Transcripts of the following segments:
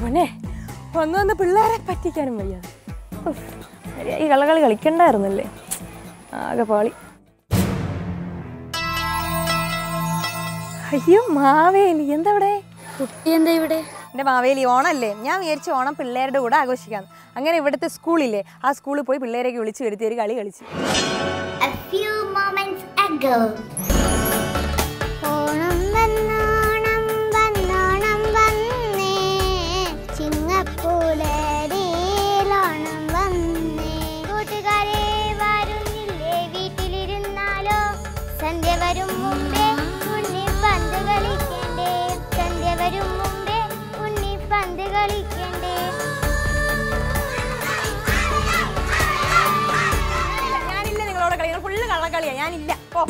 മോനെ വന്ന് വന്ന് പിള്ളേരെ പറ്റിക്കാനും വയ്യ ഉഫ്, ഈ കളകളി കളിക്കണ്ടായിരുന്നല്ലേ ആകെ പാളി അയ്യോ മാവേലി എന്താ ഇവിടെ കുട്ടി എന്താ ഇവിടെ എൻ്റെ മാവേലി ഓണമല്ലേ ഞാൻ വിചാരിച്ചു ഓണം പിള്ളേരുടെ കൂടെ ആഘോഷിക്കാന്ന് അങ്ങനെ ഇവിടുത്തെ സ്കൂളില്ലേ ആ സ്കൂളിൽ പോയി പിള്ളേരെയൊക്കെ വിളിച്ച് വരുത്തി ഒരു കളി കളിച്ചു A few moments ago. Onam വന്നോണം വന്നോണം വന്നേ ചിങ്ങപ്പൂലരിയിലോണം വന്നേ കൂട്ടുകാരെ വരുന്നില്ലേ വീട്ടിലിരുന്നാലോ സന്ധ്യ വരും മുമ്പേ ഉണ്ണി പന്ത് കളിക്കണ്ടേ സന്ധ്യ വരും മുമ്പേ ഉണ്ണി പന്ത് കളിക്കണ്ടേ ഞാനില്ല നിങ്ങളോട് കളി നിങ്ങൾ ഫുള്ള് കള്ളക്കളിയാ ഞാനില്ല ഓ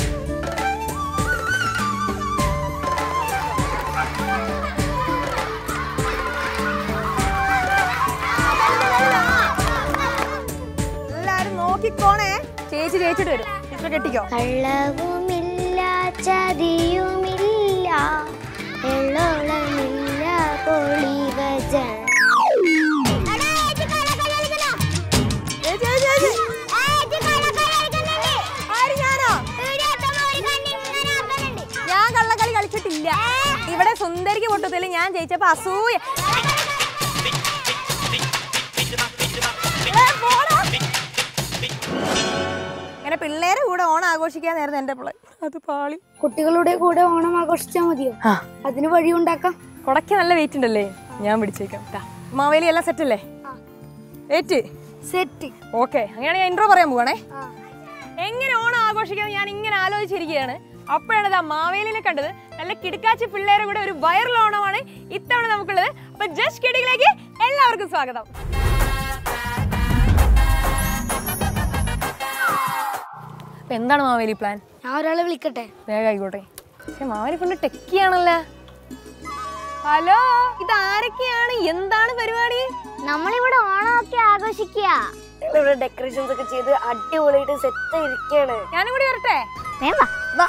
എല്ലാരും നോക്കിക്കോണേ ചേച്ചി ചേച്ചിട്ട് വരും ടീച്ചർ കെട്ടിക്കോ കള്ളവുമില്ല ചതിയുമില്ല എള്ളോളമില്ല പൊളിവജ ചേച്ചി, ചേച്ചി, ചേച്ചി. ആര് ഞാനോ ഞാൻ കള്ളക്കളി കളിച്ചിട്ടില്ല ഇവിടെ സുന്ദരിക്ക് പൊട്ടത്തില് ഞാൻ ജയിച്ചപ്പോ അസൂയ ഏ, പോടാ. ഇങ്ങനെ പിള്ളേരെ കൂടെ ഓണം ആഘോഷിക്കാന്നായിരുന്നു എന്റെ പിള്ളേ അത് പാളി കുട്ടികളുടെ കൂടെ ഓണം ആഘോഷിച്ചാൽ മതിയോ ആ അതിന് വഴിയുണ്ടാക്കാം കൊടക്ക് നല്ല വെയിറ്റ് ഉണ്ടല്ലേ ഞാൻ പിടിച്ചേക്കാം ട്ടാ. മാവേലി എല്ലാം സെറ്റ് അല്ലേ ഏറ്റ് സെറ്റ് ഓക്കെ അങ്ങനെയാണെങ്കിൽ ഞാൻ ഇൻട്രോ പറയാൻ പോവാണേ എങ്ങനെ ഓണം ആഘോഷിക്കാന്ന് ഞാൻ ഇങ്ങനെ ആലോചിച്ചിരിക്കുകയാണ് അപ്പോഴാണ് ഇതാ മാവേലിനെ കണ്ടത് നല്ല കിടക്കാച്ചി പിള്ളേരെ കൂടെ ഒരു വൈറൽ ഓണമാണ് ഇത്തവണ നമുക്കുള്ളത് അപ്പൊ ജസ്റ്റ് കിടികളിലേക്ക് എല്ലാവർക്കും സ്വാഗതം അപ്പൊ എന്താണ് മാവേലി പ്ലാൻ ഞാൻ ഒരാളെ വിളിക്കട്ടെ വേഗം ആയിക്കോട്ടെ പക്ഷെ മാവേലി ഫുള്ള് ടെക്കിയാണല്ലേ ഹലോ ഇത് ആരൊക്കെയാണ് എന്താണ് പരിപാടി നമ്മളിവിടെ ഓണമൊക്കെ ആഘോഷിക്കുക ഇവിടെ ഡെക്കറേഷൻസ് ഒക്കെ ചെയ്ത് അടിപൊളിയായിട്ട് സെറ്റ് ഇരിക്കുകയാണ് ഞാനും കൂടി വരട്ടെ വേണ്ട വാ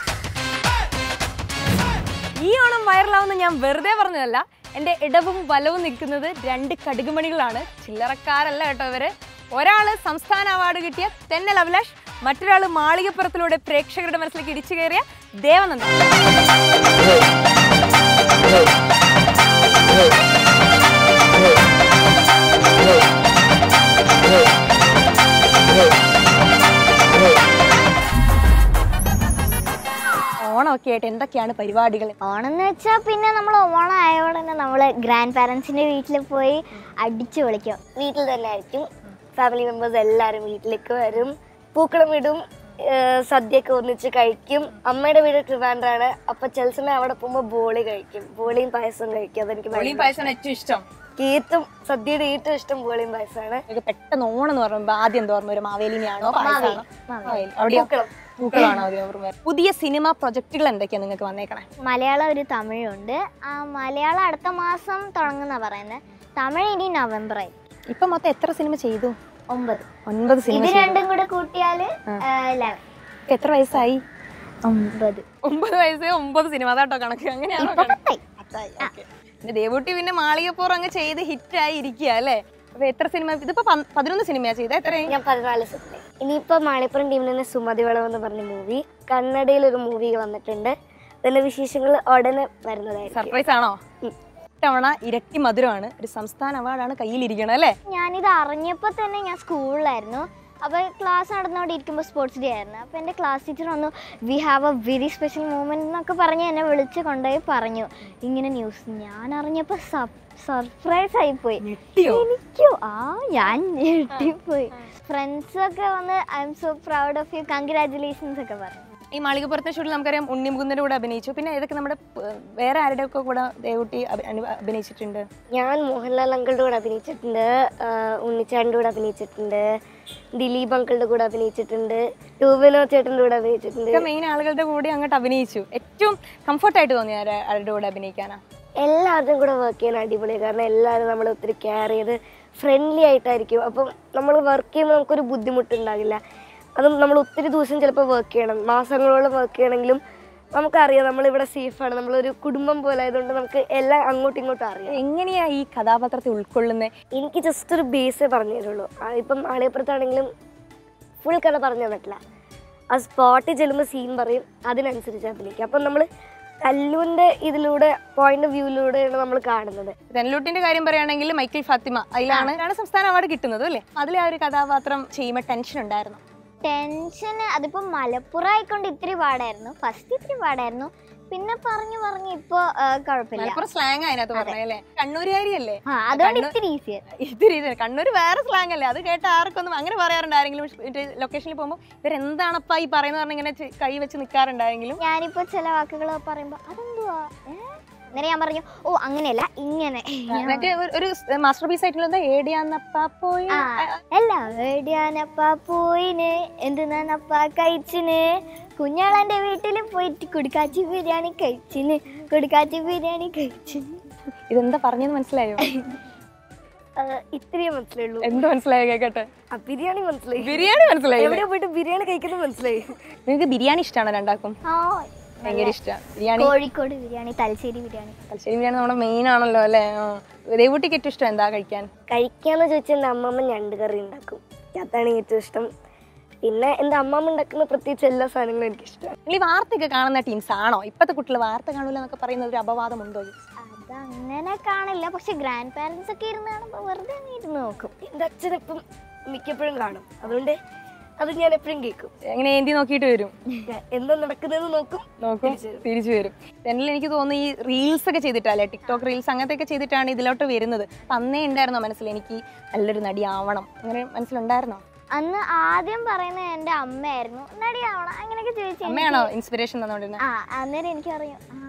ഈ ഓണം വൈറലാവുന്ന ഞാൻ വെറുതെ പറഞ്ഞതല്ല എൻ്റെ ഇടവും വലവും നിൽക്കുന്നത് രണ്ട് കടുകുമണികളാണ് ചില്ലറക്കാരല്ല കേട്ടോ ഇവര് ഒരാള് സംസ്ഥാന അവാർഡ് കിട്ടിയ തെന്നൽ അഭിലാഷ് മറ്റൊരാള് മാളികപ്പുറത്തിലൂടെ പ്രേക്ഷകരുടെ മനസ്സിലേക്ക് ഇടിച്ചു കയറിയ ദേവനന്ദ ഓണമൊക്കെ ആയിട്ട് എന്തൊക്കെയാണ് പരിപാടികൾ ഓണം എന്ന് വെച്ചാൽ പിന്നെ നമ്മൾ ഓണം ആയതോടെ തന്നെ നമ്മൾ ഗ്രാൻഡ് പാരൻസിന്റെ വീട്ടിൽ പോയി അടിച്ചു വിളിക്കും വീട്ടിൽ തന്നെ ആയിരിക്കും ഫാമിലി മെമ്പേഴ്സ് എല്ലാവരും വീട്ടിലേക്ക് വരും പൂക്കളം ഇടും ഏഹ് സദ്യയൊക്കെ ഒന്നിച്ച് കഴിക്കും അമ്മയുടെ വീട് ട്രിവാൻഡ്രാണ് അപ്പൊ ചില സമയം അവിടെ പോകുമ്പോൾ ബോളി കഴിക്കും ബോളിയും പായസവും കഴിക്കും അതെനിക്ക് ഭയങ്കര പായസമാണ് ഏറ്റവും ഇഷ്ടം ഏറ്റവും സദ്യയുടെ ഏറ്റവും ഇഷ്ടം ബോളിയും പായസമാണ് എനിക്ക് പെട്ടെന്ന് ഓണം എന്ന് പറയുമ്പോൾ ആദ്യം എന്താ ഓർമ്മ ഒരു മാവേലിനെയാണോ പായസമാണോ മാവേലി അവിടെയോ പൂക്കളം. പൂക്കളാണോ ആദ്യം ഓർമ്മ വരുന്നത്? പുതിയ സിനിമ പ്രൊജക്ടുകൾ എന്തൊക്കെയാണ് നിങ്ങൾക്ക് വന്നേക്കണേ മലയാളം ഒരു തമിഴുണ്ട് ആ മലയാളം അടുത്ത മാസം തുടങ്ങുന്ന പറയുന്നത് തമിഴ് ഇനി നവംബർ ആയി ഇപ്പൊ മൊത്തം എത്ര സിനിമ ചെയ്തു ഒമ്പത് ഒൻപത് സിനിമ ഇത് രണ്ടും കൂടെ കൂട്ടിയാല് ലെവൻ ഇപ്പൊ എത്ര വയസ്സായി ഒമ്പത് ഒമ്പത് വയസ്സേ ഒമ്പത് സിനിമ അതാട്ടോ കണക്ക് അങ്ങനെയാണോ ഇപ്പൊ കണക്ക്? പത്തായി പത്തായി, okay. പിന്നെ ദേവൂട്ടി പിന്നെ മാളികപ്പുറം അങ്ങ് ചെയ്ത് ഹിറ്റായി ഇരിക്കുക അല്ലേ അപ്പൊ എത്ര സിനിമ ഇതിപ്പോ പന്ത്- പതിനൊന്ന് സിനിമയാ ചെയ്ത എത്രയായി ഞാൻ പതിനാല് സെറ്റ് ഇനിയിപ്പോ മാളിപ്പുറം ടീമിൽ നിന്ന് സുമതി വളം എന്ന് പറഞ്ഞ മൂവി കന്നഡയിൽ ഒരു മൂവി വന്നിട്ടുണ്ട് അതിന്റെ വിശേഷങ്ങൾ ഉടനെ വരുന്നതായിരിക്കും സർപ്രൈസ് ആണോ ഇത്തവണ ഇരട്ടി മധുരമാണ് ഒരു സംസ്ഥാന അവാർഡാണ് കയ്യിലിരിക്കണം അല്ലേ ഞാനിത് അറിഞ്ഞപ്പോൾ തന്നെ ഞാൻ സ്കൂളിലായിരുന്നു അപ്പോൾ ക്ലാസ് നടന്നുകൊണ്ടിരിക്കുമ്പോൾ സ്പോർട്സ് ഡേ ആയിരുന്നു അപ്പോൾ എൻ്റെ ക്ലാസ് ടീച്ചർ വന്നു we have a very special moment എന്നൊക്കെ പറഞ്ഞ് എന്നെ വിളിച്ച് കൊണ്ടുപോയി പറഞ്ഞു ഇങ്ങനെ ന്യൂസ് ഞാൻ അറിഞ്ഞപ്പോൾ സർപ്രൈസ് ആയിപ്പോയി ഞെട്ടിയോ? എനിക്കോ ആ ഞാൻ ഞെട്ടിപ്പോയി ഫ്രണ്ട്സൊക്കെ വന്ന് I am so proud of you congratulations ഒക്കെ പറഞ്ഞു ഈ മാളികപ്പുറത്തെ ഷൂട്ടിൽ നമുക്കറിയാം ഉണ്ണിമുകുന്ദന്റെ കൂടെ അഭിനയിച്ചു പിന്നെ ഏതൊക്കെ നമ്മുടെ ഏർ, വേറെ ആരുടെ ഒക്കെ കൂടെ ദേവുട്ടി അഭി- അനു- അഭിനയിച്ചിട്ടുണ്ട് ഞാൻ മോഹൻലാൽ അങ്കിളുടെ കൂടെ അഭിനയിച്ചിട്ടുണ്ട് ആഹ് ഉണ്ണിച്ചാണ്ടിന്റെ കൂടെ അഭിനയിച്ചിട്ടുണ്ട് ദിലീപ് അങ്കിളുടെ കൂടെ അഭിനയിച്ചിട്ടുണ്ട് ടൂബിനോ ചേട്ടൻ്റെ കൂടെ അഭിനയിച്ചിട്ടുണ്ട് ഒക്കെ മെയിൻ ആളുകളുടെ കൂടെ അങ്ങോട്ട് അഭിനയിച്ചു ഏറ്റവും കംഫർട്ടായിട്ട് തോന്നിയ ആരാ- ആരുടെ കൂടെ അഭിനയിക്കാനാ എല്ലാവരുടെയും കൂടെ വർക്ക് ചെയ്യാൻ അടിപൊളിയാണ് കാരണം എല്ലാവരും നമ്മളെ ഒത്തിരി കെയർ ചെയ്ത് ഫ്രണ്ട്ലി ആയിട്ടായിരിക്കും അപ്പം നമ്മൾ വർക്ക് ചെയ്യുമ്പോൾ നമുക്കൊരു ബുദ്ധിമുട്ടുണ്ടാകില്ല അതും നമ്മൾ ഒത്തിരി ദിവസം ചിലപ്പോൾ വർക്ക് ചെയ്യണം മാസങ്ങളോളം വർക്ക് ചെയ്യണമെങ്കിലും നമുക്കറിയാം നമ്മളിവിടെ സേഫാണ് നമ്മളൊരു കുടുംബം പോലെ ആയതുകൊണ്ട് നമുക്ക് എല്ലാം അങ്ങോട്ടും ഇങ്ങോട്ടും അറിയാം എങ്ങനെയാ ഈ കഥാപാത്രത്തെ ഉൾക്കൊള്ളുന്നത് എനിക്ക് ജസ്റ്റ് ഒരു ബേസേ പറഞ്ഞു തരുള്ളൂ ആ, ഇപ്പം ആളിയപ്പുറത്താണെങ്കിലും ഫുൾ കഥ പറഞ്ഞു തന്നിട്ടില്ല ആ സ്പോട്ടിൽ ചെല്ലുമ്പോൾ സീൻ പറയും അതിനനുസരിച്ച് അഭിനയിക്കും അപ്പം നമ്മൾ കല്ലുവിൻ്റെ ഇതിലൂടെ പോയിന്റ് ഓഫ് വ്യൂയിലൂടെയാണ് നമ്മൾ കാണുന്നത് തെനലൂട്ടിന്റെ കാര്യം പറയുകയാണെങ്കിൽ മൈക്കിൾ ഫാത്തിമ അതിലാണ് അതിലാണ് സംസ്ഥാന അവാർഡ് കിട്ടുന്നത് അല്ലേ അതിലെ ആ ഒരു കഥാപാത്രം ചെയ്യുമ്പോൾ ടെൻഷൻ ഉണ്ടായിരുന്നു ടെൻഷൻ അതിപ്പോ മലപ്പുറം ആയിക്കൊണ്ട് ഇത്തിരി പാടായിരുന്നു ഫസ്റ്റ് ഇത്തിരി പാടായിരുന്നു പിന്നെ പറഞ്ഞു പറഞ്ഞു ഇപ്പൊ ആ, കുഴപ്പമില്ല മലപ്പുറം സ്ലാങ് അതിനകത്ത് പറഞ്ഞല്ലേ കണ്ണൂരുകാരിയല്ലേ ആ അതുകൊണ്ട് കണ്ണൂ- ഇത്തിരി ഈസിയർ ഇത് രീതി കണ്ണൂർ വേറെ സ്ലാങ് അല്ലേ അത് കേട്ട ആർക്കൊന്നും അങ്ങനെ പറയാറുണ്ട് ആരെങ്കിലും ലൊക്കേഷനിൽ പോകുമ്പോൾ ഇവരെന്താണപ്പാ ഈ പറയുന്നത് പറഞ്ഞ് ഇങ്ങനെ ചെ- കൈ വെച്ച് നിൽക്കാറുണ്ടായെങ്കിലും ഞാനിപ്പോ ചില വാക്കുകൾ പറയുമ്പോ അതെന്തുവാ ഏ? അന്നേരം ഞാൻ പറഞ്ഞു ഓ അങ്ങനെയല്ല ഇങ്ങനെ മറ്റേ ഒരു- ഒരു മാസ്റ്റർ പീസ് ആയിട്ടുള്ള എന്താ ഏടിയാന്നപ്പാ പോയി ആ അല്ല എവിടെയാനപ്പ പോയിന് എന്തിനാണപ്പ കഴിച്ചിന് കുഞ്ഞാളന്റെ വീട്ടിൽ പോയിട്ട് കുടുക്കാച്ചി ബിരിയാണി കഴിച്ചിന് കുടുക്കാച്ചി ബിരിയാണി കഴിച്ചിന് ഇതെന്താ പറഞ്ഞെന്ന് മനസ്സിലായോ ആ, ഇത്രയേ മനസ്സിലായുള്ളൂ എന്ത് മനസ്സിലായോ കേക്കട്ടെ ആ ബിരിയാണി മനസ്സിലായി ബിരിയാണി മനസ്സിലായി എവിടെ പോയിട്ട് ബിരിയാണി കഴിക്കുന്നത് മനസ്സിലായി നിങ്ങൾക്ക് ബിരിയാണി ഇഷ്ടമാണോ രണ്ടാക്കും ആ ഭയങ്കര ഇഷ്ടമാണ് ബിരിയാണി കോഴിക്കോട് ബിരിയാണി തലശ്ശേരി ബിരിയാണി തലശ്ശേരി ബിരിയാണി നമ്മുടെ മെയിൻ ആണല്ലോ അല്ലേ ദേവൂട്ടിക്ക് ഏറ്റവും ഇഷ്ടം എന്താ കഴിക്കാൻ കഴിക്കാന്ന് ചോദിച്ചാൽ എൻ്റെ അമ്മമ്മ ഞണ്ട് കറി ഉണ്ടാക്കും അതാണ് ഏറ്റവും ഇഷ്ടം പിന്നെ എൻ്റെ അമ്മമ്മ ഉണ്ടാക്കുന്ന പ്രത്യേകിച്ച് എല്ലാ സാധനങ്ങളും എനിക്കിഷ്ടമാണ് നിങ്ങൾ ഈ വാർത്തയൊക്കെ കാണുന്ന ടീംസ് ആണോ ഇപ്പത്തെ കുട്ടികൾ വാർത്ത കാണൂല എന്നൊക്കെ പറയുന്ന ഒരു അപവാദമുണ്ടോ അതങ്ങനെ കാണില്ല പക്ഷെ ഗ്രാൻഡ് പാരന്റ്സ് ഒക്കെ ഇരുന്ന് കാണുമ്പോ വെറുതെ അങ്ങ് ഇരുന്ന് നോക്കും എൻ്റെ അച്ഛനിപ്പം മിക്കപ്പോഴും കാണും അതുകൊണ്ട് അത് ഞാൻ എപ്പോഴും കേൾക്കും എങ്ങനെ ഏന്തി നോക്കിയിട്ട് വരും ഞാൻ എന്താ നടക്കുന്നതെന്ന് നോക്കും നോക്കും തിരിച്ചു വരും എന്നിൽ എനിക്ക് തോന്നുന്നു ഈ റീൽസ് ഒക്കെ ചെയ്തിട്ടല്ലേ ടിക്ടോക്ക് റീൽസ് അങ്ങനത്തെ ഒക്കെ ചെയ്തിട്ടാണ് ഇതിലോട്ട് വരുന്നത് അപ്പൊ അന്നേ ഉണ്ടായിരുന്നോ മനസ്സിൽ എനിക്ക് നല്ലൊരു നടി ആവണം അങ്ങനെ മനസ്സിലുണ്ടായിരുന്നോ അന്ന് ആദ്യം പറയുന്നത് എന്റെ അമ്മയായിരുന്നു നടിയാവണം അങ്ങനെയൊക്കെ ചോദിച്ചു അമ്മയാണോ ഇൻസ്പിറേഷൻ തന്നോണ്ടിരുന്നത് ആ അന്നേരം എനിക്കറിയാം ആ,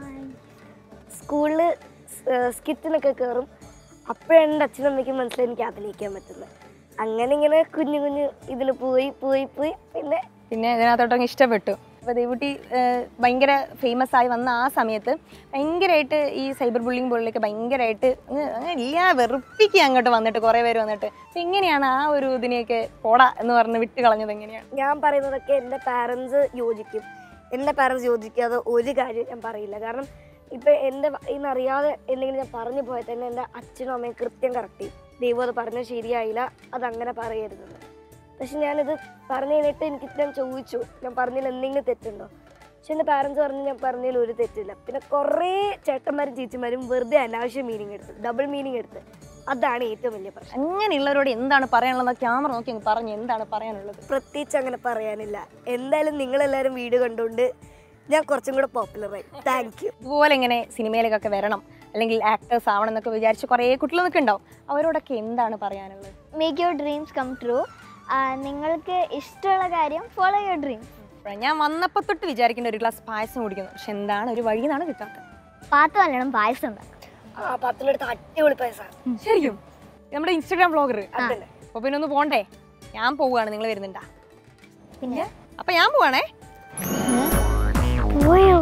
സ്കൂളിൽ സ്കിറ്റിനൊക്കെ കയറും അപ്പോഴാണ് എൻ്റെ അച്ഛനും അമ്മയ്ക്കും മനസ്സിലായി എനിക്ക് അഭിനയിക്കാൻ പറ്റുന്നത് അങ്ങനെ ഇങ്ങനെ കുഞ്ഞു കുഞ്ഞു ഇതിൽ പോയി പോയി പോയി പിന്നെ പിന്നെ ഇതിനകത്തോട്ടങ്ങ് ഇഷ്ടപ്പെട്ടു അപ്പോൾ ദേവുട്ടി ഏഹ്, ഭയങ്കര ഫേമസ് ആയി വന്ന ആ സമയത്ത് ഭയങ്കരമായിട്ട് ഈ സൈബർ ബുള്ളിങ് പോലൊക്കെ ഭയങ്കരമായിട്ട് അങ്ങ് അങ്ങ് ഇല്ല വെറുപ്പിക്കുക അങ്ങോട്ട് വന്നിട്ട് കുറേ പേര് വന്നിട്ട് അപ്പൊ എങ്ങനെയാണ് ആ ഒരു ഇതിനെയൊക്കെ പോടാ എന്ന് പറഞ്ഞ് വിട്ട് കളഞ്ഞത് എങ്ങനെയാണ് ഞാൻ പറയുന്നതൊക്കെ എൻ്റെ പാരൻസ് യോജിക്കും എൻ്റെ പാരൻസ് യോജിക്കാതെ ഒരു കാര്യം ഞാൻ പറയില്ല കാരണം ഇപ്പം എൻ്റെ ഇന്നറിയാതെ എന്തെങ്കിലും ഞാൻ പറഞ്ഞു പോയാൽ തന്നെ എൻ്റെ അച്ഛനും അമ്മയും കൃത്യം കറക്റ്റ് ചെയ്യും ദൈവം അത് പറഞ്ഞത് ശരിയായില്ല അതങ്ങനെ പറയരുതെന്ന് പക്ഷെ ഞാനിത് പറഞ്ഞു കഴിഞ്ഞിട്ട് എനിക്ക് ഞാൻ ചോദിച്ചു ഞാൻ പറഞ്ഞതിൽ എന്തെങ്കിലും തെറ്റുണ്ടോ പക്ഷെ എൻ്റെ പാരൻസ് പറഞ്ഞു ഞാൻ പറഞ്ഞതിൽ ഒരു തെറ്റില്ല പിന്നെ കുറേ ചേട്ടന്മാരും ചേച്ചിമാരും വെറുതെ അനാവശ്യ മീനിങ് എടുത്ത് ഡബിൾ മീനിങ് എടുത്ത് അതാണ് ഏറ്റവും വലിയ പ്രശ്നം അങ്ങനെയുള്ളവരോട് എന്താണ് പറയാനുള്ളത് ക്യാമറ നോക്കി അങ്ങ് പറഞ്ഞു എന്താണ് പറയാനുള്ളത് പ്രത്യേകിച്ച് അങ്ങനെ പറയാനില്ല എന്തായാലും നിങ്ങളെല്ലാവരും വീഡിയോ കണ്ടുകൊണ്ട് ഞാൻ കുറച്ചും കൂടെ പോപ്പുലറായി താങ്ക് യു ഇതുപോലെ ഇങ്ങനെ സിനിമയിലേക്കൊക്കെ വരണം അല്ലെങ്കിൽ ആക്ടേഴ്സ് ആവണം എന്നൊക്കെ വിചാരിച്ച് കുറേ കുട്ടികളൊക്കെ ഉണ്ടാവും അവരോടൊക്കെ എന്താണ് പറയാനുള്ളത് make your dreams come true നിങ്ങൾക്ക് ഇഷ്ടമുള്ള കാര്യം ഫോളോ യുവർ ഡ്രീംസ് ഇപ്പഴാ ഞാൻ വന്നപ്പോൾ തൊട്ട് വിചാരിക്കുന്ന ഒരു ഗ്ലാസ് പായസം കുടിക്കുന്നു പക്ഷെ എന്താണ് ഒരു വഴി നിന്നാണ് കിട്ടാത്തത് പാത്ത് നല്ലോണം പായസം ഉണ്ടാക്കും ആ പത്തിനടുത്ത് അടിപൊളി പൈസ ശരിക്കും നമ്മുടെ ഇൻസ്റ്റാഗ്രാം വ്ളോഗർ അതന്നെ അപ്പൊ പിന്നെ ഒന്ന് പോണ്ടേ ഞാൻ പോവുകയാണ് നിങ്ങൾ വരുന്നുണ്ടാ പിന്നെ അപ്പൊ ഞാൻ പോവാണേ പോയോ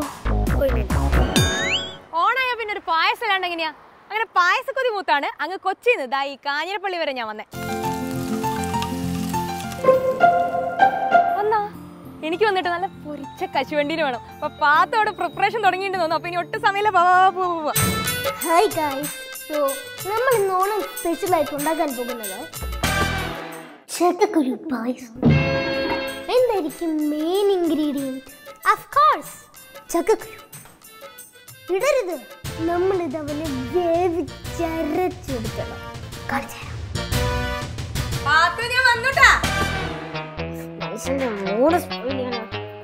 ഓണായ പിന്നെ ഒരു പായസം ഇല്ലാണ്ട് എങ്ങനെയാ അങ്ങനെ പായസക്കൊതി മൂത്താണ് അങ്ങ് കൊച്ചിന്ന് ദാ ഈ കാഞ്ഞിരപ്പള്ളി വരെ ഞാൻ വന്നേ വന്നാ എനിക്ക് വന്നിട്ട് നല്ല പൊരിച്ച കശുവണ്ടീന് വേണം അപ്പൊ പാത്തോടെ പ്രിപ്പറേഷൻ തുടങ്ങിയിട്ട് തോന്നുന്നു അപ്പൊ ഇനി ഒട്ടും സമയമില്ല പോവാ പോവാ പോവാ ഹായ് ഗായ്സ് സോ നമ്മൾ ഇന്ന് ഓണം സ്പെഷ്യലായിട്ട് ഉണ്ടാക്കാൻ പോകുന്നത് ചക്കക്കുരു പായസം എന്തായിരിക്കും മെയിൻ ഇൻഗ്രീഡിയൻറ്റ് ഓഫ് കോഴ്സ് ചക്കക്കുരു ഇടരുത് നമ്മൾ ഇതവനെ വേവിച്ചരച്ചെടുക്കണം കാണിച്ചു തരാം പാത്തു ഞാൻ വന്നുട്ടാ മനുഷ്യന്റെ മൂന്ന് സ്പൂണിയാണ്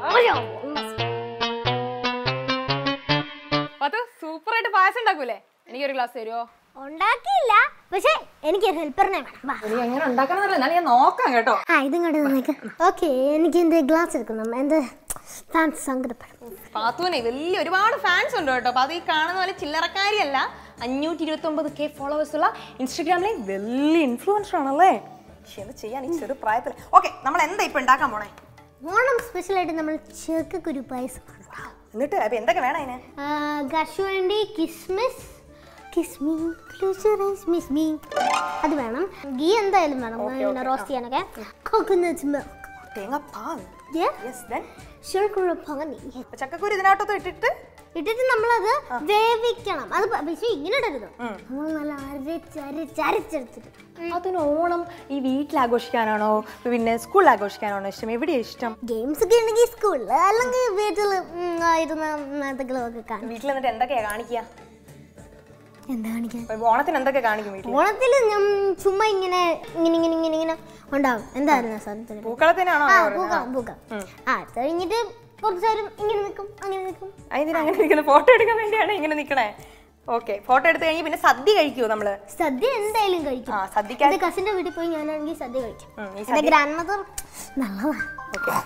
പാത്തു സൂപ്പർ ആയിട്ട് പായസം ഉണ്ടാക്കൂലേ എനിക്കൊരു ഗ്ലാസ് തരുമോ ഉണ്ടാക്കിയില്ല പക്ഷെ എനിക്ക് ഹെൽപ്പറിനെ വേണം വാ നീ എങ്ങനെ ഉണ്ടാക്കണം എന്നാലും ഞാൻ നോക്കാം കേട്ടോ ആ ഇതിങ്ങോട്ട് തന്നേക്ക് ഓക്കെ എനിക്ക് എന്ത് ഗ്ലാസ് എടുക്കണം എൻ്റെ ഫാൻസ് സങ്കടപ്പെടും പാത്തുവിനെ വലിയ ഒരുപാട് ഫാൻസ് ഉണ്ട് കേട്ടോ അപ്പൊ അത് ഈ കാണുന്ന പോലെ ചില്ലറക്കാരിയല്ല അഞ്ഞൂറ്റി ഇരുപത്തി ഒമ്പത് കെ ഫോളോവേഴ്സ് ഉള്ള ഇൻസ്റ്റഗ്രാമിലെ വലിയ ഇൻഫ്ലുവൻസർ ആണല്ലേ പക്ഷെ എന്ത് ചെയ്യാൻ ഈ ചെറു പ്രായത്തിൽ ഓക്കെ നമ്മൾ എന്താ ഇപ്പൊ ഉണ്ടാക്കാൻ പോണേ ഓണം സ്പെഷ്യലായിട്ട് നമ്മൾ ചക്കക്കുരു പായസമാണ് എന്നിട്ട് അപ്പൊ എന്തൊക്കെ വേണം അതിന് കശുവണ്ടി കിസ്മിസ് കിസ്മി മിസ് മീ അത് വേണം ഗീ എന്തായാലും വേണം ഇങ്ങനെ റോസ്റ്റ് ചെയ്യാനൊക്കെ കോക്കനട്ട് മിൽക്ക് തേങ്ങാപ്പാൽ Yeah. യെസ് ദെൻ ശർക്കര പാനി ചക്കക്കുരു ഇതിനകത്തൊക്കെ ഇട്ടിട്ട് ഇട്ടിട്ട് നമ്മളത് വേവിക്കണം അത് പ- പക്ഷേ ഇങ്ങനെ ഇടരുത് നമ്മൾ നല്ല അരച്ചരച്ച് അരച്ചെടുത്തിട്ട് അതിന് ഓണം ഈ വീട്ടിൽ ആഘോഷിക്കാനാണോ പിന്നെ സ്കൂളിൽ ആഘോഷിക്കാനാണോ ഇഷ്ടം എവിടെയാണ് ഇഷ്ടം ഗെയിംസ് ഒക്കെ ഉണ്ടെങ്കിൽ സ്കൂളിൽ അല്ലെങ്കിൽ വീട്ടിൽ ഇരുന്ന എന്തെങ്കിലും ഒക്കെ കാണും വീട്ടിൽ എന്നിട്ട് എന്തൊക്കെയാ കാണിക്കുക എന്താ കാണിക്കാൻ ഇപ്പൊ ഓണത്തിന് എന്തൊക്കെ കാണിക്കും വീട്ടിൽ ഓണത്തിൽ ഞാൻ ചുമ്മാ ഇങ്ങനെ ഇങ്ങനെ ഇങ്ങനെ ഇങ്ങനെ ഇങ്ങനെ ഉണ്ടാവും എന്തായിരുന്നു സാധനത്തിന് പൂക്കളത്തിനാണോ ആ പൂക്കം പൂക്കം ആ അത് കഴിഞ്ഞിട്ട് കുറച്ച് നേരം ഇങ്ങനെ നിൽക്കും അങ്ങനെ നിൽക്കും അതിന് അങ്ങനെ നിൽക്കുന്ന ഫോട്ടോ എടുക്കാൻ വേണ്ടിയാണ് ഇങ്ങനെ നിൽക്കണേ ഓക്കെ ഫോട്ടോ എടുത്ത് കഴിഞ്ഞ് പിന്നെ സദ്യ കഴിക്കുമോ നമ്മള് സദ്യ എന്തായാലും കഴിക്കും ആ സദ്യക്ക് എന്റെ കസിന്റെ വീട്ടിൽ പോയി ഞാനാണെങ്കിൽ സദ്യ കഴിക്കും ഉം, ഈ എന്റെ ഗ്രാൻഡ് മദർ നല്ലതാണ് ഓക്കെ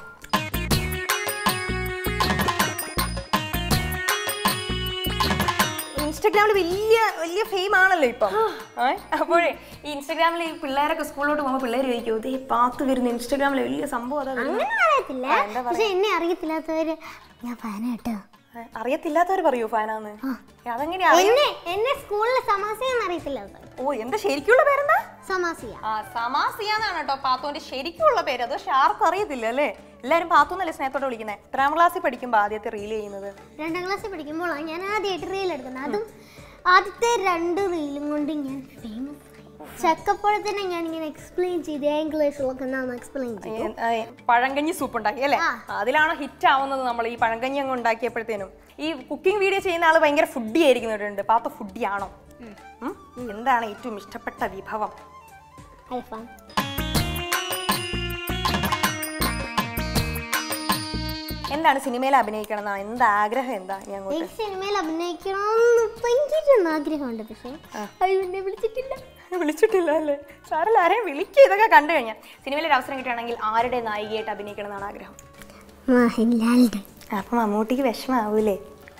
ഇൻസ്റ്റഗ്രാമിൽ വലിയ വലിയ ഫെയിം ആണല്ലോ ഇപ്പം ഏ? അപ്പോഴേ ഈ ഇൻസ്റ്റഗ്രാമിൽ ഈ പിള്ളേരൊക്കെ സ്കൂളിലോട്ട് പോകുമ്പോൾ പിള്ളേർ ചോദിക്കും ഇതേ പാത്ത് വരുന്ന ഇൻസ്റ്റഗ്രാമിൽ വലിയ സംഭവം അതാ വരുന്നത്." അങ്ങനെ അറിയത്തില്ല പക്ഷെ എന്നെ അറിയത്തില്ലാത്തവര് ഞാൻ ഫാന കേട്ടോ ഏ, അറിയത്തില്ലാത്തവർ പറയൂ ഫാനാന്ന് അതെങ്ങനെയാ എന്നെ എന്നെ സ്കൂളിലെ സമാസിയെന്ന് അറിയത്തില്ലാത്തവർ ഓ എന്താ ശരിക്കുള്ള പേരെന്താ സമാസിയ ആ സമാസിയ എന്നാണ് കേട്ടോ പാത്തോന്റെ ശരിക്കുള്ള പേര് അത് പക്ഷെ ആർക്കും അറിയത്തില്ല അല്ലേ എല്ലാരും പാത്തു എന്നല്ലേ സ്നേഹത്തോടെ വിളിക്കുന്നത് എത്രാം ക്ലാസ്സിൽ പഠിക്കുമ്പോൾ ആദ്യത്തെ റീൽ ചെയ്യുന്നത് രണ്ടാം ക്ലാസ്സിൽ പഠിക്കുമ്പോഴാണ് ഞാൻ ആദ്യമായിട്ട് റീൽ എടുക്കുന്നത് അതും ആദ്യത്തെ രണ്ട് റീലും കൊണ്ട് ഞാൻ ഫേമസ് ചക്കപ്പഴത്തിനെ ഞാൻ ഇങ്ങനെ എക്സ്പ്ലെയിൻ ചെയ്ത് ഇംഗ്ലീഷിലൊക്കെ ഞാൻ എക്സ്പ്ലെയിൻ ചെയ്തു ഏ, ഏ, പഴങ്കഞ്ഞി സൂപ്പ് ഉണ്ടാക്കി അല്ലേ അതിലാണ് ഹിറ്റ് ആവുന്നത് നമ്മൾ ഈ പഴങ്കഞ്ഞി അങ്ങ് ഉണ്ടാക്കിയപ്പോഴത്തേനും ഈ കുക്കിംഗ് വീഡിയോ ചെയ്യുന്ന ആള് ഭയങ്കര ഫുഡി ആയിരിക്കുന്നുണ്ട് പാത്ത ഫുഡി ആണോ ഉം? എന്താണ് ഏറ്റവും ഇഷ്ടപ്പെട്ട വിഭവം അൽഫാം എന്താണ് സിനിമയിൽ അഭിനയിക്കണം എന്നാ എന്താ ആഗ്രഹം എന്താ ഇനി അങ്ങോട്ട് എനിക്ക് സിനിമയിൽ അഭിനയിക്കണമെന്ന് ഭയങ്കര ആഗ്രഹമുണ്ട് പക്ഷേ അത് എന്നെ വിളിച്ചിട്ടില്ല വിളിച്ചിട്ടില്ല അല്ലേ സാറിൽ ആരെയും വിളിക്കുക ഇതൊക്കെ കണ്ടു കഴിഞ്ഞാൽ സിനിമയിൽ ഒരു അവസരം കിട്ടുകയാണെങ്കിൽ ആരുടെ നായികയായിട്ട് അഭിനയിക്കണം എന്നാണ് ആഗ്രഹം മോഹൻലാലിന്റെ അപ്പൊ മമ്മൂട്ടിക്ക് വിഷമാവൂലേ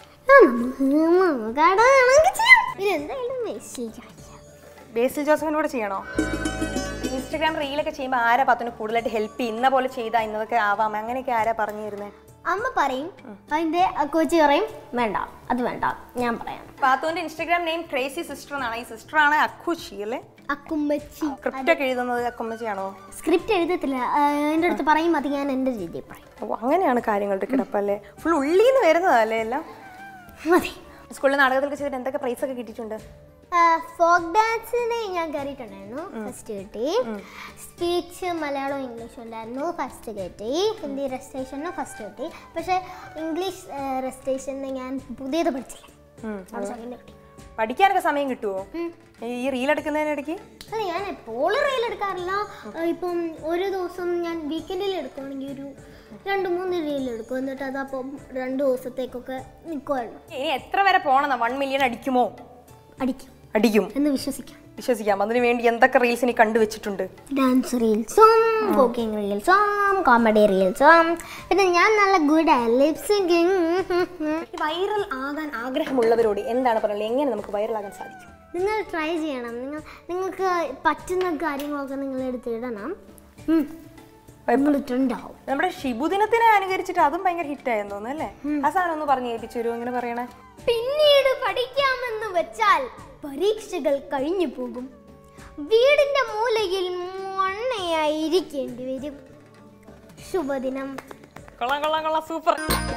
എന്തായാലും വേസ്റ്റ് ബേസിൽ ജോസഫിന് കൂടെ ചെയ്യണോ ഇൻസ്റ്റാഗ്രാം റീലൊക്കെ ചെയ്യുമ്പോൾ ആരാ പത്തിന് കൂടുതലായിട്ട് ഹെൽപ്പ് ചെയ്യും ഇന്ന പോലെ ചെയ്താൽ ഇന്നതൊക്കെ ആവാം അങ്ങനെയൊക്കെ ആരാ പറഞ്ഞു തരുന്നത് അമ്മ പറയും അതിന്റെ കോച്ച് പറയും വേണ്ട അത് വേണ്ട ഞാൻ പറയാം പാത്തുവിന്റെ ഇൻസ്റ്റാഗ്രാം നെയിം ക്രേസി സിസ്റ്റർ എന്നാണ് ഈ സിസ്റ്റർ ആണ് അക്കുഷി അല്ലേ അക്കുമ്പച്ചി സ്ക്രിപ്റ്റ് ഒക്കെ എഴുതുന്നത് അക്കുമ്മച്ചിയാണോ സ്ക്രിപ്റ്റ് എഴുതത്തില്ല ആ, എൻ്റെ അടുത്ത് പറയും അത് ഞാൻ എൻ്റെ രീതിയിൽ പറയും ഓ അങ്ങനെയാണ് കാര്യങ്ങളുടെ കിടപ്പല്ലേ ഫുൾ ഉള്ളിന്ന് വരുന്നതല്ലേ എല്ലാം മതി സ്കൂളിൽ നാടകത്തിലൊക്കെ ചെയ്തിട്ട് എന്തൊക്കെ പ്രൈസ് ഒക്കെ കിട്ടിയിട്ടുണ്ട് ഫോക്ക് ഡാൻസിന് ഞാൻ കയറിയിട്ടുണ്ടായിരുന്നു ഫസ്റ്റ് കിട്ടി സ്പീച്ച് മലയാളം ഇംഗ്ലീഷും ഉണ്ടായിരുന്നു ഫസ്റ്റ് കിട്ടി ഹിന്ദി റെസ്റ്റേഷന് ഫസ്റ്റ് കിട്ടി പക്ഷേ ഇംഗ്ലീഷ് റെസ്റ്റേഷന് ഞാൻ പുതിയത് പഠിച്ചില്ല ഉം. അവിടെ സെക്കൻഡ് കിട്ടി പഠിക്കാനൊക്കെ സമയം കിട്ടുമോ ഈ റീൽ എടുക്കുന്നതിനിടയ്ക്ക് അല്ല ഞാൻ എപ്പോഴും റീൽ എടുക്കാറില്ല ആ, ഇപ്പം ഒരു ദിവസം ഞാൻ വീക്കെൻഡിൽ എടുക്കുവാണെങ്കിൽ ഒരു രണ്ട് മൂന്ന് റീൽ എടുക്കും എന്നിട്ട് അതപ്പം രണ്ട് ദിവസത്തേക്കൊക്കെ നിൽക്കുമല്ലോ ഇനി എത്ര വരെ പോകണം വൺ മില്യൺ അടിക്കുമോ അടിക്കും അടിക്കും എന്ന് വിശ്വസിക്കാം വിശ്വസിക്കാം അതിനു വേണ്ടി എന്തൊക്കെ റീൽസ് ഇനി കണ്ടുവച്ചിട്ടുണ്ട് ഡാൻസ് റീൽസും കുക്കിംഗ് റീൽസും കോമഡി റീൽസും പിന്നെ ഞാൻ നല്ല ഗുഡ് ലിപ് സിംഗിങ് വൈറൽ ആകാൻ ആഗ്രഹമുള്ളവരോട് എന്താണ് പറയുന്നത് എങ്ങനെ നമുക്ക് വൈറൽ ആകാൻ സാധിക്കും നിങ്ങൾ ട്രൈ ചെയ്യണം നിങ്ങൾ നിങ്ങൾക്ക് പറ്റുന്ന കാര്യങ്ങളൊക്കെ നിങ്ങൾ എടുത്തിടണം ഉം. നിങ്ങളിട്ടുണ്ടാവും നമ്മുടെ ഷിബുദിനത്തിനെ അനുകരിച്ചിട്ട് അതും ഭയങ്കര ഹിറ്റായെന്ന് തോന്നുന്നു അല്ലേ ആ സാധനം ഒന്ന് പറഞ്ഞു ഏൽപ്പിച്ചു തരുമോ ഇങ്ങനെ പറയണേ പിന്നീട് പഠിക്കാമെന്ന് വെച്ചാൽ പരീക്ഷകൾ കഴിഞ്ഞു പോകും വീടിന്റെ മൂലയിൽ മണ്ണയായിരിക്കേണ്ടി വരും ശുഭദിനം കൊള്ളാം കൊള്ളാം കൊള്ളാം സൂപ്പർ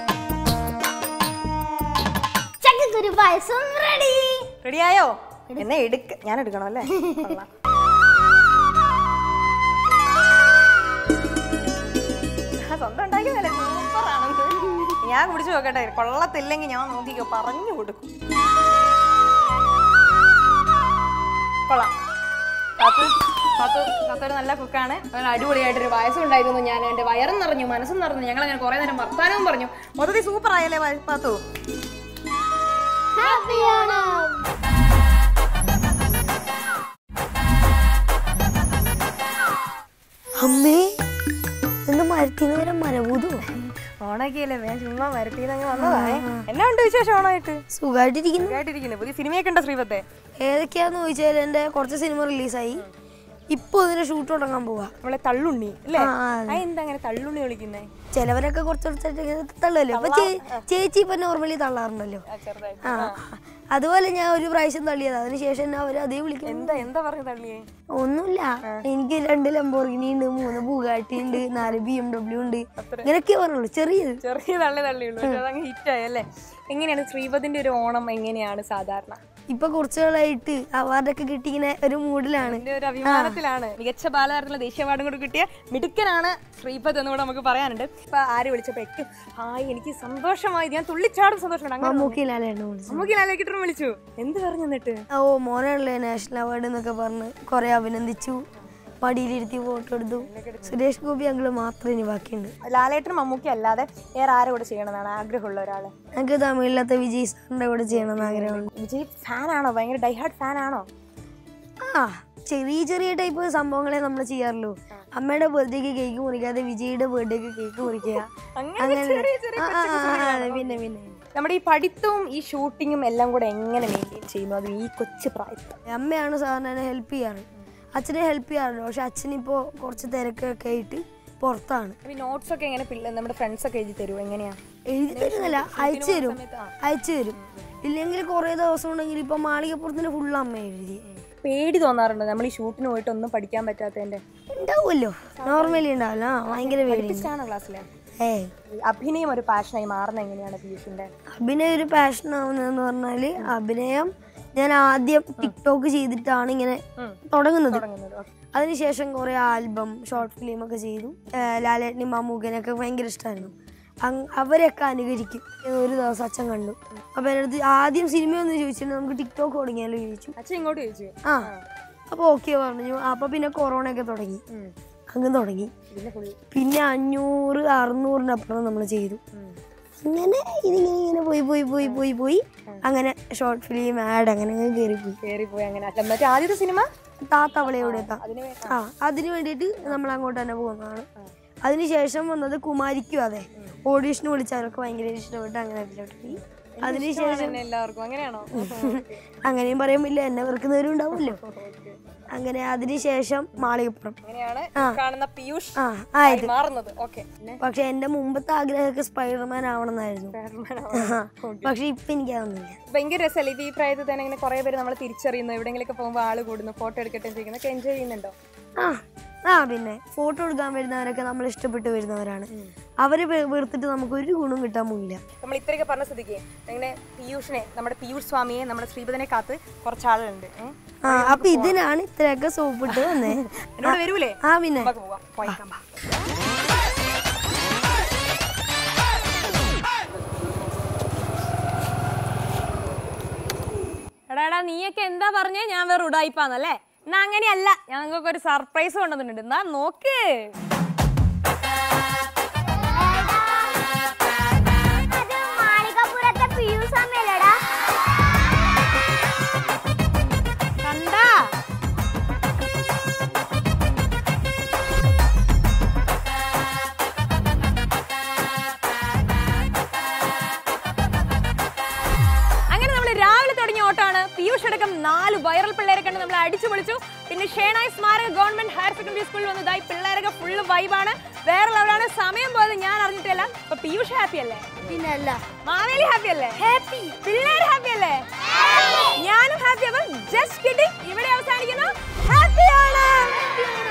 ചക്കക്കുരു പായസം റെഡി റെഡിയായോ എന്നെ എടുക്ക ഞാൻ എടുക്കണോ അല്ലേ കൊള്ളാം. ആ, സ്വന്തം ഉണ്ടാക്കിയതല്ലേ സൂപ്പറാണെന്ന് ഞാൻ കുടിച്ചു നോക്കട്ടെ കൊള്ളത്തില്ലെങ്കിൽ ഞാൻ നോക്കിക്കോ പറഞ്ഞു കൊടുക്കും കൊള്ളാം കാത്തു കാത്തു കാത്തു ഒരു നല്ല കുക്കാണ് നല്ല അടിപൊളിയായിട്ടൊരു വയസ്സും ഉണ്ടായിരുന്നു ഞാൻ എൻ്റെ വയറും നിറഞ്ഞു മനസ്സും നിറഞ്ഞു ഞങ്ങൾ അങ്ങനെ കുറേ നേരം വർത്താനവും പറഞ്ഞു മൊത്തത്തിൽ സൂപ്പർ ആയല്ലേ വയ- പാത്തു ഹാപ്പി ഓണം അമ്മേ എന്ന് മരത്തിന്ന് വരെ മരഭൂതോ ഓണൊക്കെയല്ലേ ഞാൻ ചുമ്മാ വരട്ടിയതങ്ങ് വന്നതാണേ എന്നാ ഉണ്ട് വിശേഷം ഓണമായിട്ട് സുഖമായിട്ടിരിക്കുന്നു സുഖമായിട്ടിരിക്കുന്നു പുതിയ സിനിമയൊക്കെ ഉണ്ടോ ശ്രീപത്തെ ഏതൊക്കെയാന്ന് ചോദിച്ചാൽ എൻ്റെ കുറച്ച് സിനിമ റിലീസായി ഇപ്പൊ ഇതിന്റെ ഷൂട്ട് തുടങ്ങാൻ പോവാ നമ്മളെ തള്ളുണ്ണി അല്ലേ ആ, ആ, ആ എന്താ അങ്ങനെ തള്ളുണ്ണി വിളിക്കുന്നേ ചിലവരൊക്കെ കുറച്ച് കുറച്ചായിട്ട് ഇങ്ങനെ തള്ളുമല്ലോ ഇപ്പൊ ചേ- ചേച്ചി ഇപ്പൊ നോർമലി തള്ളാറുണ്ടല്ലോ ചെറുതായിട്ട് ആ അതുപോലെ ഞാൻ ഒരു പ്രാവശ്യം തള്ളിയത് അതിനുശേഷം എന്നെ അവര് അതേ വിളിക്കും എന്താ എന്താ പറഞ്ഞു തള്ളിയേ ഒന്നുമില്ല എനിക്ക് രണ്ട് ലംബോർഗിനി ഉണ്ട് മൂന്ന് ബുഗാട്ടി ഉണ്ട് നാല് ബി എം ഡബ്ല്യു ഉണ്ട് ഇങ്ങനെയൊക്കെ പറഞ്ഞുള്ളൂ ചെറിയത് ചെറിയ തള്ളി തള്ളിയുള്ളൂ പക്ഷെ അതങ്ങ് ഹിറ്റായി അല്ലേ എങ്ങനെയാണ് ശ്രീപതിന്റെ ഒരു ഓണം എങ്ങനെയാണ് സാധാരണ ഇപ്പൊ കുറച്ചുകളായിട്ട് അവാർഡൊക്കെ കിട്ടി ഇങ്ങനെ ഒരു മൂഡിലാണ് എന്റെ ഒരു അഭിമാനത്തിലാണ് മികച്ച ബാലതാരത്തിലുള്ള ദേശീയ അവാർഡും കൂടി കിട്ടിയ മിടുക്കനാണ് ശ്രീപദ് എന്ന് കൂടെ നമുക്ക് പറയാനുണ്ട് ഇപ്പൊ ആര് വിളിച്ചപ്പോ ഏറ്റവും ഹായ് എനിക്ക് സന്തോഷമായി ഞാൻ തുള്ളിച്ചാടും സന്തോഷമുണ്ട് അങ്ങനെ മമ്മൂക്കി ലാലേട്ടനെ വിളിച്ചു നമുക്ക് ലാലേക്കിട്ടും വിളിച്ചു എന്ത് പറഞ്ഞു എന്നിട്ട് ഓ മോനാണല്ലേ നാഷണൽ അവാർഡ് എന്നൊക്കെ പറഞ്ഞ് കുറെ അഭിനന്ദിച്ചു പടിയിലിരുത്തി ഫോട്ടോ എടുത്തു സുരേഷ് ഗോപി അങ്കിള് മാത്രമേ ഇനി ബാക്കിയുണ്ട് ലാലേട്ടനും മമ്മൂക്കി അല്ലാതെ വേറെ ആരെ കൂടെ ചെയ്യണമെന്നാണ് ആഗ്രഹമുള്ള ഒരാള് എനിക്ക് തമിഴിലത്തെ വിജയ് സാറിന്റെ കൂടെ ചെയ്യണമെന്ന് ആഗ്രഹമുണ്ട് വിജയ് ഫാനാണോ ഭയങ്കര ഡൈഹാർഡ് ഫാനാണോ ആ ചെറിയ ചെറിയ ടൈപ്പ് സംഭവങ്ങളെ നമ്മൾ ചെയ്യാറുള്ളൂ അമ്മയുടെ ബർത്ത്ഡേക്ക് കേക്ക് മുറിക്കാതെ വിജയുടെ ബർത്ത്ഡേക്ക് കേക്ക് മുറിക്കുക അങ്ങനെ ചെറിയ ചെറിയ ആ, ആ, ആ, ആ, അതെ, പിന്നെ പിന്നെ നമ്മുടെ ഈ പഠിത്തവും ഈ ഷൂട്ടിങ്ങും എല്ലാം കൂടെ എങ്ങനെ മെയിൻറ്റെയിൻ ചെയ്യുന്നു അത് ഈ കൊച്ചു പ്രായത്തിൽ അമ്മയാണ് സാധാരണ എന്നെ ഹെൽപ്പ് ചെയ്യാറ് അച്ഛനെ ഹെൽപ്പ് ചെയ്യാറുണ്ട് പക്ഷെ അച്ഛനിപ്പോ കുറച്ച് തിരക്കൊക്കെ ആയിട്ട് പുറത്താണ് ഈ നോട്ട്സ് ഒക്കെ എങ്ങനെ പിള്ളേർ നമ്മുടെ ഫ്രണ്ട്സ് ഒക്കെ എഴുതി തരുമോ എങ്ങനെയാ എഴുതി തരുന്നില്ല അയച്ചു തരും അയച്ചു തരും ഇല്ലെങ്കിൽ കുറെ ദിവസം ഉണ്ടെങ്കിൽ ഇപ്പൊ മാളികപ്പുറത്തിന് ഫുള്ള് അമ്മ എഴുതി പേടി തോന്നാറുണ്ട് നമ്മൾ ഈ ഷൂട്ടിന് പോയിട്ട് ഒന്നും പഠിക്കാൻ പറ്റാത്തതിന്റെ ഉണ്ടാവുമല്ലോ നോർമലി ഉണ്ടാവില്ല ആ, ഭയങ്കര പേടി ഇഷ്ടമാണോ ക്ലാസ്സിലെ ഏ അഭിനയം ഒരു പാഷനായി മാറുന്ന എങ്ങനെയാണ് പീയൂഷിന്റെ അഭിനയം ഒരു പാഷൻ ആവുന്നതെന്ന് പറഞ്ഞാല് അഭിനയം ഞാൻ ആദ്യം ടിക്ടോക്ക് ചെയ്തിട്ടാണ് ഇങ്ങനെ തുടങ്ങുന്നത് തുടങ്ങുന്നത് Okay. അതിനുശേഷം കുറെ ആൽബം ഷോർട്ട് ഫിലിം ഒക്കെ ചെയ്തു ഏഹ് ലാലേട്ടനും മമ്മൂക്കനൊക്കെ ഭയങ്കര ഇഷ്ടമായിരുന്നു അങ് അവരെയൊക്കെ അനുകരിക്കും ഒരു ദിവസം അച്ഛൻ കണ്ടു അപ്പൊ എൻ്റെ അടുത്ത് ആദ്യം സിനിമയൊന്നും ചോദിച്ചിട്ട് നമുക്ക് ടിക്ടോക്ക് തുടങ്ങിയാലോ ചോദിച്ചു അച്ഛൻ ഇങ്ങോട്ട് ചോദിച്ചു ആ അപ്പൊ ഓക്കെ പറഞ്ഞു അപ്പൊ പിന്നെ കൊറോണ ഒക്കെ തുടങ്ങി അങ്ങ് തുടങ്ങി പിന്നെ ഫുൾ പിന്നെ അഞ്ഞൂറ് അറുന്നൂറിന്റെ അപ്പുറം നമ്മൾ ചെയ്തു അങ്ങനെ ഇതിങ്ങനെ ഇങ്ങനെ പോയി പോയി പോയി പോയി പോയി അങ്ങനെ ഷോർട്ട് ഫിലിം ആഡ് അങ്ങനെ അങ്ങനെ കയറി പോയി കയറി പോയി അങ്ങനെ അല്ല മറ്റേ ആദ്യത്തെ സിനിമ താത്തവളയോടെ എത്താം അതിന് വേ- ആ അതിന് വേണ്ടിയിട്ട് നമ്മൾ അങ്ങോട്ട് തന്നെ പോകുന്നതാണ് അതിനുശേഷം വന്നത് കുമാരിക്കും അതെ ഓഡീഷന് വിളിച്ചവരൊക്കെ ഭയങ്കര ഇഷ്ടപ്പെട്ട് അങ്ങനെ അതിലോട്ട് പോയി അതിനുശേഷം തന്നെ എല്ലാവർക്കും അങ്ങനെയാണോ അങ്ങനെയും പറയാൻ പറ്റില്ല എന്നെ വെറുക്കുന്നവരും ഉണ്ടാവുമല്ലോ അങ്ങനെ അതിനുശേഷം മാളികപ്പുറം അങ്ങനെയാണ് കാണുന്ന പീയൂഷ് ആ ആയത് മാറുന്നത് ഓക്കെ പിന്നെ പക്ഷെ എന്റെ മുമ്പത്തെ ആഗ്രഹമൊക്കെ സ്പൈഡർമാൻ ആവണമെന്നായിരുന്നു ആ, പക്ഷെ ഇപ്പൊ എനിക്കതൊന്നുമില്ല ഭയങ്കര രസമല്ലേ ഇത് ഈ പ്രായത്തിൽ തന്നെ ഇങ്ങനെ കുറെ പേര് നമ്മൾ തിരിച്ചറിയുന്നു എവിടെയെങ്കിലൊക്കെ പോകുമ്പോൾ ആള് കൂടുന്നു ഫോട്ടോ എടുക്കട്ടെ ചെയ്യുന്നൊക്കെ എൻജോയ് ചെയ്യുന്നുണ്ടോ ആ ആ പിന്നെ ഫോട്ടോ എടുക്കാൻ വരുന്നവരൊക്കെ നമ്മൾ ഇഷ്ടപ്പെട്ട് വരുന്നവരാണ് അവരെ വെ- വെറുത്തിട്ട് നമുക്ക് ഒരു ഗുണം കിട്ടാൻ പോകില്ല നമ്മൾ ഇത്രയൊക്കെ പറഞ്ഞ സ്ഥിതിക്ക് അങ്ങനെ പീയൂഷിനെ നമ്മുടെ പീയൂഷ് സ്വാമിയെ നമ്മുടെ ശ്രീപദനെ കാത്ത് കുറച്ച് ആളുണ്ട് ഏ? ആ അപ്പൊ ഇതിനാണ് ഇത്രയൊക്കെ സോപ്പിട്ട് വന്നേ എന്നോട് വരൂലേ ആ പിന്നെ നമുക്ക് പോവാം പോയേക്കാം വാ. എടാ എടാ നീയൊക്കെ എന്താ പറഞ്ഞേ ഞാൻ വേറെ ഉടായിപ്പാന്നല്ലേ എന്നാ അങ്ങനെയല്ല ഞാൻ നിങ്ങൾക്ക് ഒരു സർപ്രൈസ് കൊണ്ടുവന്നിട്ടുണ്ട് എന്നാ നോക്ക് അത് മാളികപ്പുറത്തെ പിയൂസ് അമ്മയല്ലേടാ കണ്ടാ അങ്ങനെ നമ്മൾ രാവിലെ തുടങ്ങിയ ഓട്ടമാണ് പീയൂഷ് അടക്കം നാല് വൈറൽ പിള്ളേരെ കണ്ട് നമ്മൾ അടിച്ചു പൊളിച്ചു പിന്നെ ഷേണായി സ്മാരക ഗവൺമെന്റ് ഹയർ സെക്കൻഡറി സ്കൂളിൽ വന്നതായി പിള്ളേരൊക്കെ ഫുള്ള് വൈബാണ് വേറെ ലെവലാണ് സമയം പോയത് ഞാൻ അറിഞ്ഞിട്ടില്ല അപ്പൊ പീയൂഷ് ഹാപ്പി അല്ലേ പിന്നെ അല്ല മാവേലി ഹാപ്പി അല്ലേ ഹാപ്പി പിള്ളേർ ഹാപ്പി അല്ലേ ഞാനും ഹാപ്പി അപ്പം ജസ്റ്റ് കിട്ടി ഇവിടെ അവസാനിക്കുന്നു ഹാപ്പി ആണ്